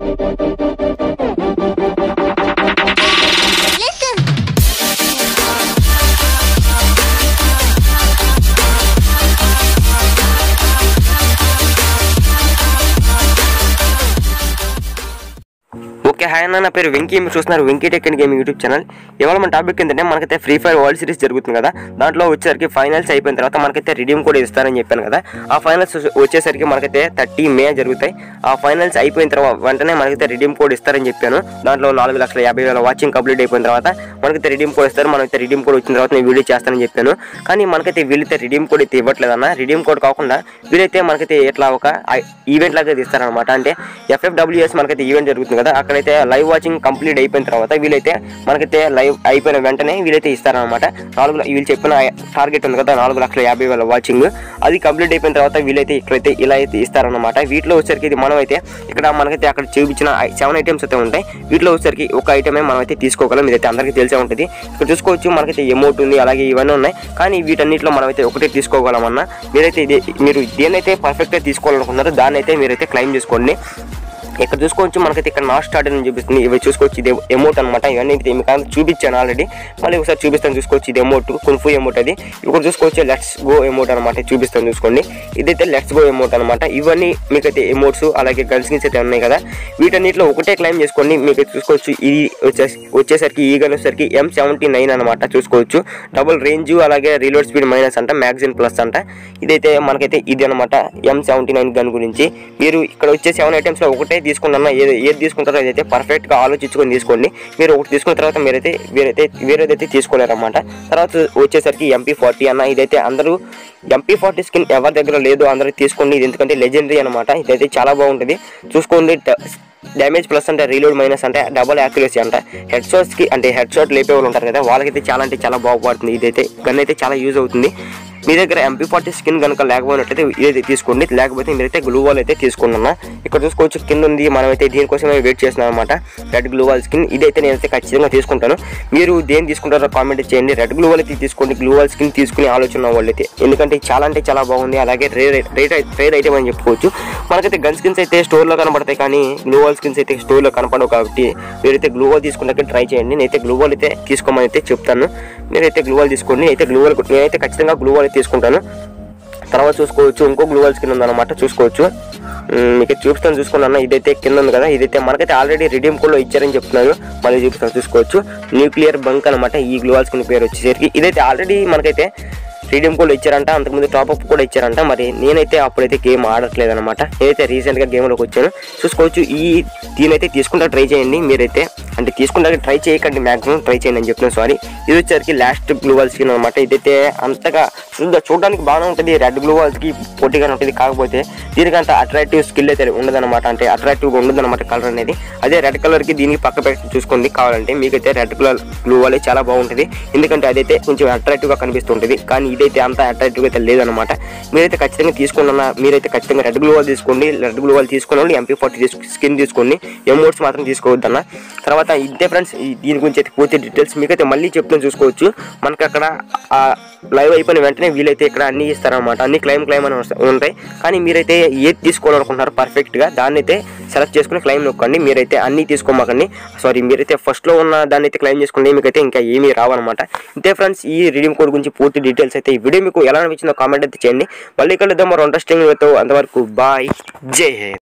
okay hi అన్న నా పేరు వెంకీ మీరు చూస్తున్నారు Venky tech and gaming YouTube channel ఇవాళ మన టాపిక్ ఏంటంటే మనకైతే ఫ్రీ ఫైర్ వరల్డ్ సిరీస్ జరుగుతుంది కదా దాంట్లో వచ్చేసరికి ఫైనల్స్ అయిపోయిన తర్వాత మనకైతే రిడీమ్ కూడా ఇస్తారని చెప్పాను కదా ఆ ఫైనల్స్ వచ్చేసరికి మనకైతే థర్టీ మే జరుగుతాయి ఆ ఫైనల్స్ అయిపోయిన తర్వాత వెంటనే మనకైతే రిడీమ్ కోడ్ ఇస్తారని చెప్పాను దాంట్లో నాలుగు లక్షల యాభై వేల వాచింగ్ కంప్లీట్ అయిపోయిన తర్వాత మనకైతే రిడీమ్ కోడ్ ఇస్తారు మనకైతే రిడీమ్ కోడ్ వచ్చిన తర్వాత నేను వీడియో చేస్తానని చెప్పాను కానీ మనకైతే వీళ్ళైతే రిడీమ్ కోడ్ అయితే ఇవ్వట్లేదన్న రిడీమ్ కోడ్ కాకుండా వీళ్ళైతే మనకైతే ఎట్లా ఒక ఈవెంట్ లాగా ఇస్తారనమాట అంటే ఎఫ్ఎఫ్డబ్ల్యూఎస్ మనకైతే ఈవెంట్ జరుగుతుంది కదా అక్కడైతే లైవ్ వాచింగ్ కంప్లీట్ అయిపోయిన తర్వాత వీళ్ళైతే మనకైతే లైవ్ అయిపోయిన వెంటనే వీళ్ళైతే ఇస్తారనమాట నాలుగు ల- వీళ్ళు చెప్పిన టార్గెట్ ఉంది కదా నాలుగు లక్షల యాభై వేల వాచింగ్ అది కంప్లీట్ అయిపోయిన తర్వాత వీళ్ళైతే ఇక్కడైతే ఇలా అయితే ఇస్తారనమాట వీటిలో వచ్చరికి ఇది మనం అయితే ఇక్కడ మనకైతే అక్కడ చూపించిన సెవెన్ ఐటమ్స్ అయితే ఉంటాయి వీటిలో వచ్చరికి ఒక ఐటమే మనం అయితే తీసుకోగలం ఇదైతే అందరికీ తెలిసే ఉంటుంది ఇక్కడ చూసుకోవచ్చు మనకైతే ఎమౌంట్ ఉంది అలాగే ఇవన్నీ ఉన్నాయి కానీ వీటన్నిటిలో మనం అయితే ఒకటే తీసుకోగలమన్నా మీరైతే ఇది మీరు దేనైతే పర్ఫెక్ట్గా తీసుకోవాలనుకున్నారో దాన్ని అయితే మీరైతే క్లెయిమ్ చేసుకోండి ఇక్కడ చూసుకోవచ్చు మనకైతే ఇక్కడ నాట్ స్టార్ట్ అని చూపిస్తుంది ఇవి చూసుకోవచ్చు ఇది ఎమౌంట్ అనమాట ఇవన్నీ అయితే మీకు అంతా చూపించాను ఆల్రెడీ మళ్ళీ ఒకసారి చూపిస్తాను చూసుకోవచ్చు ఇది ఎమౌంట్ కున్ఫు ఎమౌంట్ అది ఇక్కడ చూసుకోవచ్చు లెట్స్ గో ఎమౌంట్ అనమాట చూపిస్తాను చూసుకోండి ఇదైతే లెట్స్ గో ఎమౌంట్ అనమాట ఇవన్నీ మీకైతే ఎమౌంట్స్ అలాగే గర్ల్స్ కిన్స్ అయితే ఉన్నాయి కదా వీటన్నిటిలో ఒకటే క్లైమ్ చేసుకోండి మీకు చూసుకోవచ్చు ఇది వచ్చేసి వచ్చేసరికి ఈ గన్ వచ్చేసరికి ఎం సెవెంటీ నైన్ అనమాట చూసుకోవచ్చు డబుల్ రేంజ్ అలాగే రీలోడ్ స్పీడ్ మైనస్ అంట మ్యాగజిన్ ప్లస్ అంట ఇదైతే మనకైతే ఇది అనమాట ఎం సెవెంటీ నైన్ గన్ గురించి మీరు ఇక్కడ వచ్చే సెవెన్ ఐటమ్స్లో ఒకటే తీసుకున్నా ఏది ఏది తీసుకుంటారో అదైతే పర్ఫెక్ట్గా ఆలోచించుకొని తీసుకోండి మీరు ఒకటి తీసుకున్న తర్వాత మీరైతే వేరైతే వేరేదైతే తీసుకోలేరన్నమాట తర్వాత వచ్చేసరికి ఎంపీ ఫార్టీ అన్న ఇదైతే అందరూ ఎంపీ ఫార్టీ స్కిన్ ఎవరి దగ్గర లేదు అందరూ తీసుకోండి ఇది ఎందుకంటే లెజెండరీ అనమాట ఇదైతే చాలా బాగుంటుంది చూసుకోండి ట- డ్యామేజ్ ప్లస్ అంటే రీలోడ్ మైనస్ అంటే డబుల్ యాక్యురసీ అంట హెడ్ షాట్స్కి అంటే హెడ్ షాట్ లేపే వాళ్ళు ఉంటారు కదా వాళ్ళకైతే చాలా అంటే చాలా బాగుపడుతుంది ఇదైతే గన్ అయితే చాలా యూజ్ అవుతుంది మీ దగ్గర ఎంపీ ఫార్టీ స్కిన్ కనుక లేకపోయినట్టయితే ఇదైతే తీసుకోండి లేకపోతే మీరైతే గ్లూ వాల్ అయితే తీసుకున్నా ఇక్కడ చూసుకోవచ్చు కింద ఉంది మనమైతే దీనికోసమే వెయిట్ చేస్తున్నాం అనమాట రెడ్ గ్లూ వాల్ స్కిన్ ఇదైతే నేనైతే ఖచ్చితంగా తీసుకుంటాను మీరు దేని తీసుకుంటారో కామెంట్ చేయండి రెడ్ గ్లూ వాల్ అయితే తీసుకోండి గ్లూ వాల్ స్కిన్ తీసుకునే ఆలోచన ఉన్న వాళ్ళైతే ఎందుకంటే ఇది చాలా అంటే చాలా బాగుంది అలాగే రేర్ రేట్ రేర్ ఐటమ్ అని చెప్పుకోవచ్చు మనకైతే గన్ స్కిన్స్ అయితే స్టోర్లో కనబడతాయి కానీ గ్లూ వాల్ స్కిన్స్ అయితే స్టోర్లో కనపడవు కాబట్టి మీరైతే గ్లూ వాల్ తీసుకుంటే ట్రై చేయండి నేనైతే గ్లూ వాల్ అయితే తీసుకోమని అయితే చెప్తాను మీరైతే గ్లూ వాల్ తీసుకోండి అయితే గ్లూ వాల్ నేనైతే ఖచ్చితంగా గ్లూ వాల్ తీసుకుంటాను తర్వాత చూసుకోవచ్చు ఇంకో గ్లూ వాల్ స్కిన్ ఉందన్నమాట చూసుకోవచ్చు మ్, మీకు చూపిస్తాను చూసుకున్నాను ఇదైతే కింద ఉంది కదా ఇదైతే మనకైతే ఆల్రెడీ రిడీమ్ కోడ్లో ఇచ్చారని చెప్తున్నారు మళ్ళీ చూపిస్తాను చూసుకోవచ్చు న్యూక్లియర్ బంక్ అనమాట ఈ గ్లూ వాల్ స్కిన్ పేరు వచ్చేసరికి ఇదైతే ఆల్రెడీ మనకైతే రీడియం కూడా ఇచ్చారంట అంతకుముందు టాప్అప్ కూడా ఇచ్చారంట మరి నేనైతే అప్పుడైతే గేమ్ ఆడట్లేదు అనమాట నేనైతే రీసెంట్గా గేమ్లోకి వచ్చాను చూసుకోవచ్చు ఈ దీనైతే తీసుకుంటా ట్రై చేయండి మీరైతే అంటే తీసుకుంటా ట్రై చేయకండి మ్యాక్సిమం ట్రై చేయండి అని చెప్తున్నాను సారీ ఇది వచ్చేసరికి లాస్ట్ గ్లూ వాల్ స్కిన్ అనమాట ఇదైతే అంతగా చూద్దా చూడడానికి బాగానే ఉంటుంది రెడ్ గ్లూ వాల్స్కి పోటీగానే ఉంటుంది కాకపోతే దీనికి అంత అట్రాక్టివ్ స్కిల్ అయితే ఉండదన్నమాట అంటే అట్రాక్టివ్గా ఉండదన్నమాట కలర్ అనేది అదే రెడ్ కలర్కి దీనికి పక్క పెట్టి చూసుకోండి కావాలంటే మీకైతే రెడ్ కలర్ గ్లూ వాలే చాలా బాగుంటుంది ఎందుకంటే అదైతే కొంచెం అట్రాక్టివ్గా కనిపిస్తుంటుంది కానీ ఇదైతే అంత అట్రాక్టివ్గా అయితే లేదనమాట మీరైతే ఖచ్చితంగా తీసుకున్న మీరైతే ఖచ్చితంగా రెడ్ గ్లూ వాల్ తీసుకోండి రెడ్ గ్లూ వాల్ తీసుకున్న వాళ్ళు ఎంపీ ఫార్టీ స్కిన్ తీసుకోండి ఎమోట్స్ మాత్రం తీసుకోవద్దన్న తర్వాత ఇంతే ఫ్రెండ్స్ దీని గురించి అయితే పూర్తి డీటెయిల్స్ మీకైతే మళ్ళీ చెప్తాను చూసుకోవచ్చు మనకి అక్కడ ఆ లైవ్ అయిపోయిన వెంటనే వీలైతే ఇక్కడ అన్ని ఇస్తారనమాట అన్ని క్లైమ్ క్లైమ్ అని వస్తా- ఉంటాయి కానీ మీరైతే ఏది తీసుకోవాలనుకుంటున్నారో పర్ఫెక్ట్గా దాన్ని అయితే సెలెక్ట్ చేసుకుని క్లైమ్ నొక్కండి మీరైతే అన్ని తీసుకోమాకండి సారీ మీరైతే ఫస్ట్లో ఉన్న దాన్ని అయితే క్లైమ్ చేసుకోండి మీకైతే ఇంకా ఏమీ రావన్నమాట ఇంతే ఫ్రెండ్స్ ఈ రీడింగ్ కోడ్ గురించి పూర్తి డీటెయిల్స్ అయితే ఈ వీడియో మీకు ఎలా అనిపించిందో కామెంట్ అయితే చేయండి మళ్ళీ కలుద్దాం మరో ఇంట్రెస్టింగ్ అంతవరకు బాయ్ జై హింద్